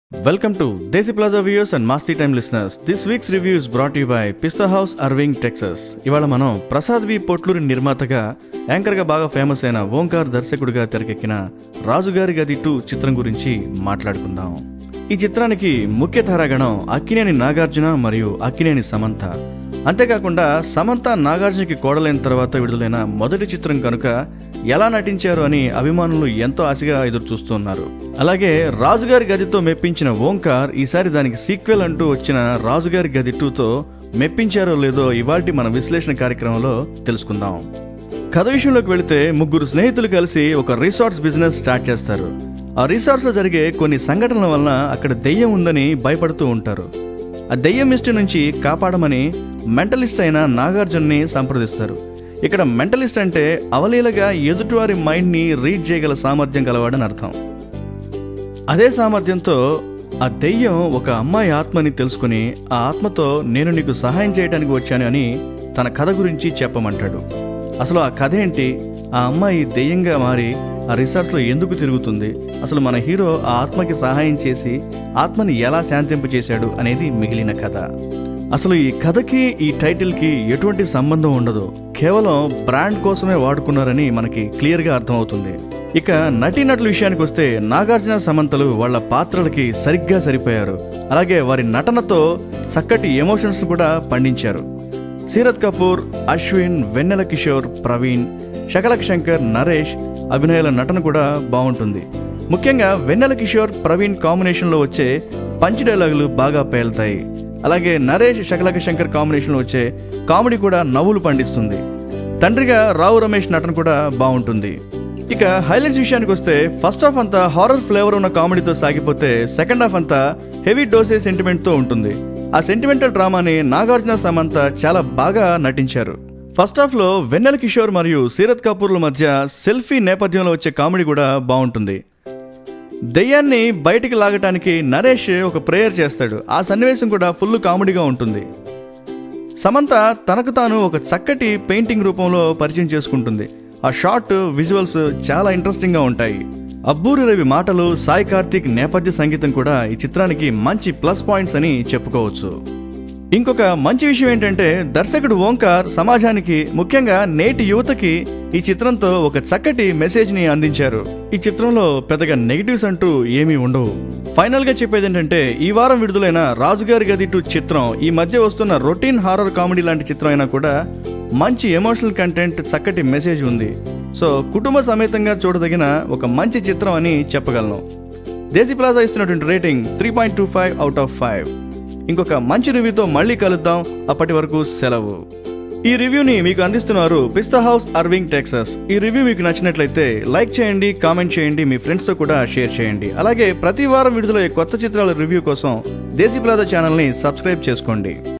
Welcome to Desi Plaza viewers and Masti Time listeners. This week's review is brought to you by Pista House, Irving, Texas. ఇవాళ మనం ప్రసాద్ వి పొట్లూరి నిర్మాతగా యాంకర్గా బాగా famous అయిన ఓంకార్ దర్శకుడిగా తెరకెక్కిన రాజుగారి గది టూ చిత్రం గురించి మాట్లాడుకుందాం ఈ చిత్రానికి ముఖ్య తారాగణం అక్కినేని నాగార్జున మరియు అక్కినేని సమంత అంతేకాకుండా సమంత నాగార్జునకి కోడలైన తర్వాత విడుదలైన మొదటి చిత్రం కనుక ఎలా నటించారు అని అభిమానులు ఎంతో ఆశగా ఎదురు చూస్తున్నారు అలాగే రాజుగారి గదితో మెప్పించిన ఓంకార్ ఈసారి దానికి సీక్వెల్ అంటూ వచ్చిన రాజుగారి గది టూతో మెప్పించారో లేదో ఇవాల్టి మన విశ్లేషణ కార్యక్రమంలో తెలుసుకుందాం కథ విషయంలోకి వెళితే ముగ్గురు స్నేహితులు కలిసి ఒక రిసార్ట్స్ బిజినెస్ స్టార్ట్ చేస్తారు ఆ రిసార్ట్స్ లో జరిగే కొన్ని సంఘటనల వలన అక్కడ దెయ్యం ఉందని భయపడుతూ ఉంటారు ఆ దెయ్యం మిస్టి నుంచి కాపాడమని మెంటలిస్ట్ అయిన నాగార్జున్ని సంప్రదిస్తారు ఇక్కడ మెంటలిస్ట్ అంటే అవలీలగా ఎదుటివారి మైండ్ని రీడ్ చేయగల సామర్థ్యం గలవాడని అర్థం అదే సామర్థ్యంతో ఆ దెయ్యం ఒక అమ్మాయి ఆత్మని తెలుసుకుని ఆ ఆత్మతో నేను నీకు సహాయం చేయడానికి వచ్చాను అని తన కథ గురించి చెప్పమంటాడు అసలు ఆ కథ ఏంటి ఆ అమ్మాయి దెయ్యంగా మారి ఆ రిసార్ట్స్లో ఎందుకు తిరుగుతుంది అసలు మన హీరో ఆ ఆత్మకి సహాయం చేసి ఆత్మని ఎలా శాంతింప చేశాడు అనేది మిగిలిన కథ అసలు ఈ కథకి ఈ టైటిల్కి ఎటువంటి సంబంధం ఉండదు కేవలం బ్రాండ్ కోసమే వాడుకున్నారని మనకి క్లియర్గా అర్థమవుతుంది ఇక నటీనటుల విషయానికి వస్తే నాగార్జున సమంతలు వాళ్ళ పాత్రలకి సరిగ్గా సరిపోయారు అలాగే వారి నటనతో చక్కటి ఎమోషన్స్ కూడా పండించారు సీరత్ కపూర్ అశ్విన్ వెన్నెల కిషోర్ ప్రవీణ్ శకలక్ శంకర్ నరేష్ అభినయాల నటన కూడా బాగుంటుంది ముఖ్యంగా వెన్నెల కిషోర్ ప్రవీణ్ కాంబినేషన్లో వచ్చే పంచ్ డైలాగులు బాగా పేలుతాయి అలాగే నరేష్ శకలక శంకర్ కాంబినేషన్లో వచ్చే కామెడీ కూడా నవ్వులు పండిస్తుంది తండ్రిగా రావు రమేష్ నటన కూడా బాగుంటుంది ఇక హైలైట్స్ విషయానికి వస్తే ఫస్ట్ హాఫ్ అంతా హారర్ ఫ్లేవర్ ఉన్న కామెడీతో సాగిపోతే సెకండ్ హాఫ్ అంతా హెవీ డోసే సెంటిమెంట్తో ఉంటుంది ఆ సెంటిమెంటల్ డ్రామాని నాగార్జున సమంత చాలా బాగా నటించారు ఫస్ట్ హాఫ్ లో వెన్నెల కిషోర్ మరియు సీరత్ కపూర్ల మధ్య సెల్ఫీ నేపథ్యంలో వచ్చే కామెడీ కూడా బాగుంటుంది దెయ్యాన్ని బయటికి లాగటానికి నరేష్ ఒక ప్రేయర్ చేస్తాడు ఆ సన్నివేశం కూడా ఫుల్ కామెడీగా ఉంటుంది సమంత తనకు తాను ఒక చక్కటి పెయింటింగ్ రూపంలో పరిచయం చేసుకుంటుంది ఆ షార్ట్ విజువల్స్ చాలా ఇంట్రెస్టింగ్గా ఉంటాయి అబ్బూరి రవి మాటలు సాయి కార్తిక్ నేపథ్య సంగీతం కూడా ఈ చిత్రానికి మంచి ప్లస్ పాయింట్స్ అని చెప్పుకోవచ్చు ఇంకొక మంచి విషయం ఏంటంటే దర్శకుడు ఓంకార్ సమాజానికి ముఖ్యంగా నేటి యువతకి ఈ చిత్రంతో ఒక చక్కటి మెసేజ్ ని అందించారు ఈ చిత్రంలో పెద్దగా నెగిటివ్స్ అంటూ ఏమీ ఉండవు ఫైనల్ గా చెప్పేది ఏంటంటే ఈ వారం విడుదలైన రాజుగారి గది టూ చిత్రం ఈ మధ్య వస్తున్న రొటీన్ హారర్ కామెడీ లాంటి చిత్రం అయినా కూడా మంచి ఎమోషనల్ కంటెంట్ చక్కటి మెసేజ్ ఉంది సో కుటుంబ సమేతంగా చూడదగిన ఒక మంచి చిత్రం అని చెప్పగలను దేశీ ప్లాజా ఇస్తున్నటువంటి rating three point two five out of five ఇంకొక మంచి రివ్యూతో మళ్ళీ కలుద్దాం అప్పటి వరకు సెలవు ఈ రివ్యూని మీకు అందిస్తున్నారు పిస్తా హౌస్ అర్వింగ్ టెక్సస్ ఈ రివ్యూ మీకు నచ్చినట్లయితే లైక్ చేయండి కామెంట్ చేయండి మీ ఫ్రెండ్స్తో కూడా షేర్ చేయండి అలాగే ప్రతి వారం విడుదలయ్యే కొత్త చిత్రాల రివ్యూ కోసం దేశీ ప్లాజా ఛానల్ని సబ్స్క్రైబ్ చేసుకోండి